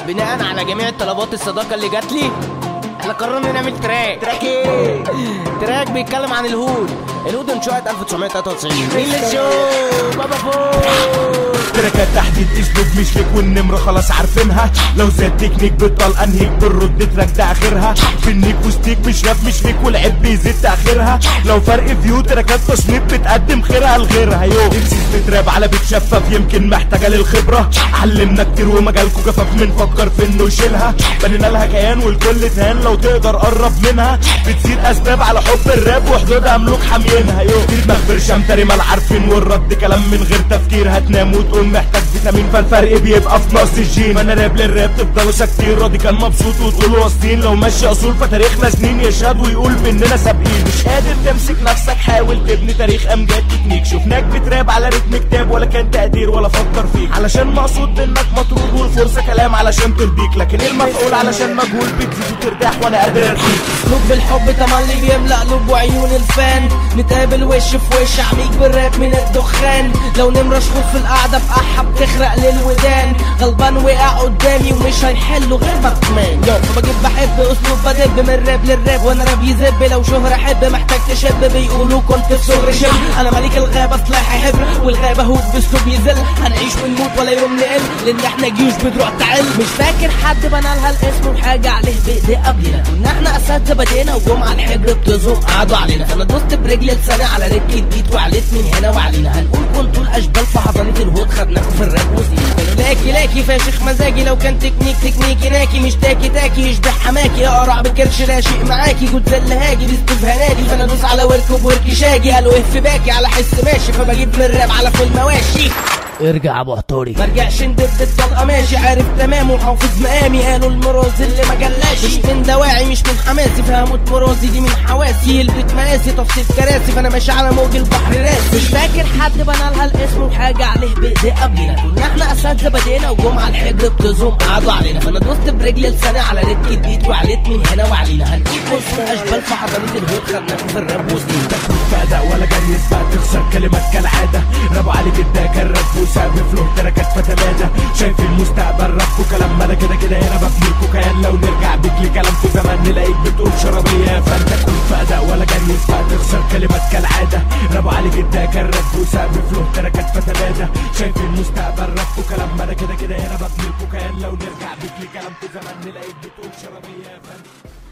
بناء على جميع الطلبات الصداقه اللي جات لي احنا قررنا نعمل تراك تراك ايه تراك بيتكلم عن الهود الهود انشأت 1993 مين اللي شو بابا فوق تراكات تحديد اسلوب مش ليك والنمرة خلاص عارفينها لو زاد تكنيك بطل انهيك بالرد تراك ده اخرها فنيك وستيك مش راب مش فيك والعيب بيزيد تاخيرها لو فرق فيو تراكات تصنيف بتقدم خيرها لغيرها يو امسيس بتراب على بيت شفاف يمكن محتاجة للخبرة علمنا كتير ومجالكوا جفاف بنفكر في انه يشيلها بنينا لها كيان والكل تهان لو تقدر قرب منها بتصير اسباب على حب الراب وحدودها ملوك حامينها يو دماغ برشام تاني ما عارفين والرد كلام من غير تفكير هتنام وتقوم محتاج فيتامين فالفرق بيبقى في نص الجين انا راب للراب تفضلوا ساكتين راضي كان مبسوط وتقولوا واصلين لو ماشي اصول فتاريخنا سنين يشهد ويقول باننا سابقين مش قادر تمسك نفسك حاول تبني تاريخ امجاد تكنيك شفناك بتراب على رتم كتاب ولا كان تقدير ولا فكر فيك علشان مقصود انك مطرود والفرصه كلام علشان ترضيك لكن المفعول علشان مجهول بتزيد وترتاح وانا قادر ارضيك اسلوب بالحب تملي بيملأ قلوب وعيون الفان نتقابل وش في وش عميق بالراب من الدخان لو نمرة شهور في القعدة بقعها بتخرق للودان غلبان وقع قدامي ومش هيحلوا غير باتمان يو فبجيب بحب اسلوب بدب من الراب للراب وانا راب يذب لو شهرة حب محتاج تشب بيقولوا كنت في صغر شب انا ملك الغابة سلاحي حبر والغابة هود باسلوب يذل هنعيش ونموت ولا يوم نقل لان احنا جيوش بتروح تعل مش فاكر حد بنالها الاسم وحاجة عليه بايدي قبلنا كنا احنا اساتذة بدينا وجم على الحجر بتزوم قعدوا علينا فانا دوست برجلي لساني على رجلي جديد وعليت من هنا وعلينا هنقول كنتوا الاشبال في حضانة الهود خدناكوا في الراب وسينا كانوا لاكي لاكي فاشخ مزاجي لو كان تكنيك تكنيكي ناكي مش تاكي تاكي يشبه حماكي اقرع بكرش راشق معاكي جود زل هاجي باستفهاناتي فانا ادوس على ورك وورك شاجي قالوا اف باكي على حس ماشي فبجيب من الراب على فيلم مواشي ارجع ابو عطاري مرجعش ندب الطلقه ماشي عارف تمام وحافظ مقامي قالوا المراز اللي ما جلاش مش من دواعي مش من حماسي فهموت مرازي دي من حواسي البيت مقاسي تفصيل كراسي فانا ماشي على موج البحر راسي مش فاكر حد بنالها الاسم وحاجه عليه بايدي قبلنا كنا احنا اساتذه بدينا وجم على الحجر بتزوم قعدوا علينا فانا دوست برجلي لساني على رجل جديد وعليت من هنا وعلينا هنقول كنتوا اشبال في حضانه الهود خدناكوا في الراب وسنين فأداء ولا جري بقى تخسر كلمات كالعادة رابوا عليك الداك الراب وساب فلوه تركات فتمادة شايف المستقبل راب وكلام ما انا كده كده هنا ببنيكوا كيان لو نرجع بيك لكلام في زمان نلاقيك بتقول شرابية فانت كن فأداء ولا جري بقى تخسر كلمات كالعادة رابوا عليك الداك الراب وساب فلوه تركات فتمادة شايف المستقبل راب وكلام ما انا كده كده هنا ببنيكوا كيان لو نرجع بيك لكلام في زمان نلاقيك بتقول شرابية فانت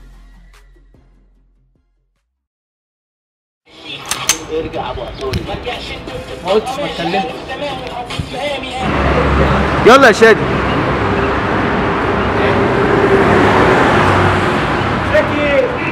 ارجع ابو عطاري مرجعش ندب ما قلتش ما اتكلمتش يلا يا شادي شاكي